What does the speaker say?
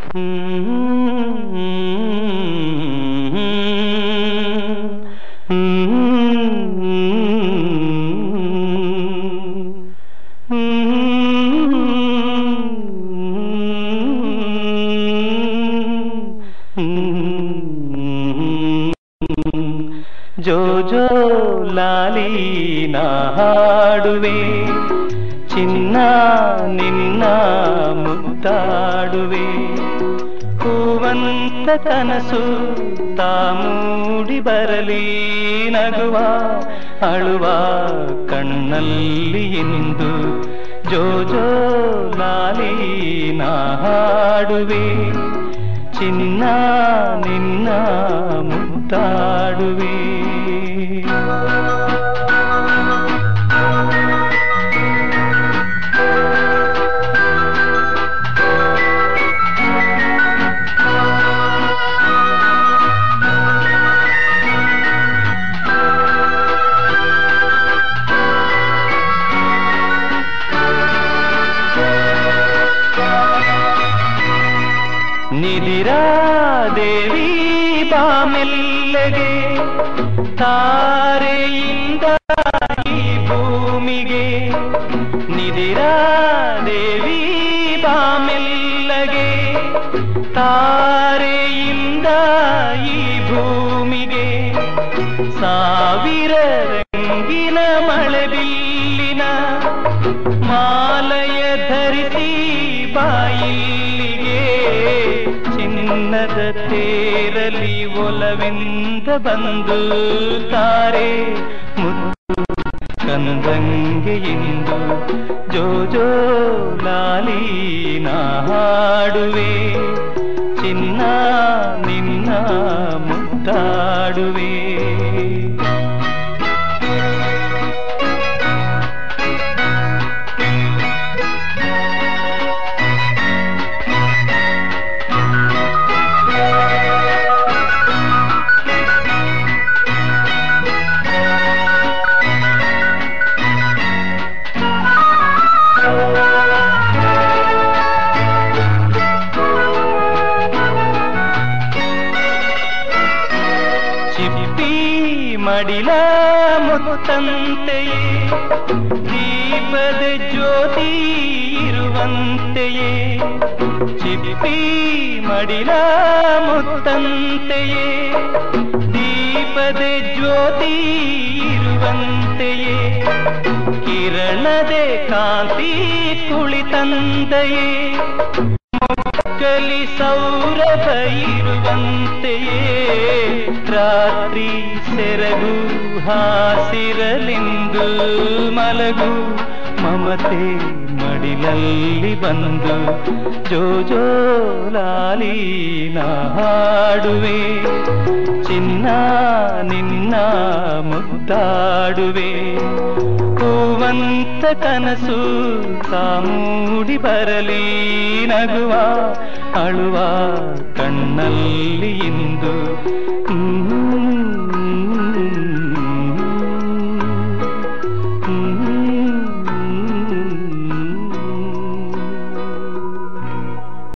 ಜೋ ಜೋ ಲಾಲಿ ನಾ ಹಾಡುವೆ ಚಿನ್ನ ನಿನ್ನ ಮುತ್ತಾಡುವೆ ಹೂವಂತ ಕನಸು ತಾ ಮೂಡಿ ಬರಲಿ ನಗುವ ಅಳುವ ಕಣ್ಣಲ್ಲಿ ಇಂದು ಜೋ ಜೋ ಲಾಲಿ ನಾ ಹಾಡುವೆ ಚಿನ್ನ ನಿನ್ನ ಮುತ್ತಾಡುವೆ ನಿದಿರಾ ದೇವಿ ಬಾಮೆಲ್ಲೆಗೆ ತಾರೆಯಿಂದ ಈ ಭೂಮಿಗೆ ನಿದಿರಾ ದೇವಿ ಬಾಮೆಲ್ಲಗೆ ತಾರೆಯಿಂದ ಈ ಭೂಮಿಗೆ ಸಾವಿರ ರಂಗಿನ ಮಳೆ ಬಿಲ್ಲಿನ ಮಾಲಯ ಧರಿಸಿ ಬಾಯಿಲ್ಲಿಗೆ ಚಿನ್ನದ ತೇರಲಿ ಒಲವೆಂದ ಬಂದು ತಾರೆ ಮುದ್ದು ಕಂದಂಗೆ ಇಂದು ಜೋ ಜೋ ಲಾಲಿ ನಾ ಹಾಡುವೆ ಚಿನ್ನ ನಿನ್ನ ಮುತ್ತಾಡುವೆ ಚಿಪ್ಪಿ ಮಡಿಲ ಮುತ್ತಂತೆಯೇ ದೀಪದ ಜ್ಯೋತಿ ಇರುವಂತೆಯೇ ಚಿಪ್ಪಿ ಮಡಿಲ ಮುತ್ತಂತೆಯೇ ದೀಪದ ಜ್ಯೋತಿ ಇರುವಂತೆಯೇ ಕಿರಣದೆ ಕಾಂತಿ ಕುಳಿತಂತೆಯೇ ಕಲಿ ಸೌರಭ ಇರುವಂತೆಯೇ ರಾತ್ರಿ ಸೆರಗು ಹಾಸಿರಲೆಂದು ಮಲಗು ಮಮತೆ ಮಡಿಲಲ್ಲಿ ಬಂದು ಜೋ ಜೋ ಲಾಲಿ ನಾ ಹಾಡುವೆ ಚಿನ್ನ ನಿನ್ನ ಮುದ್ದಾಡುವೆ ಹೂವಂತ ಕನಸು ಮೂಡಿ ಬರಲಿ ನಗುವ ಅಳುವ ಕಣ್ಣಲ್ಲಿ ಇಂದು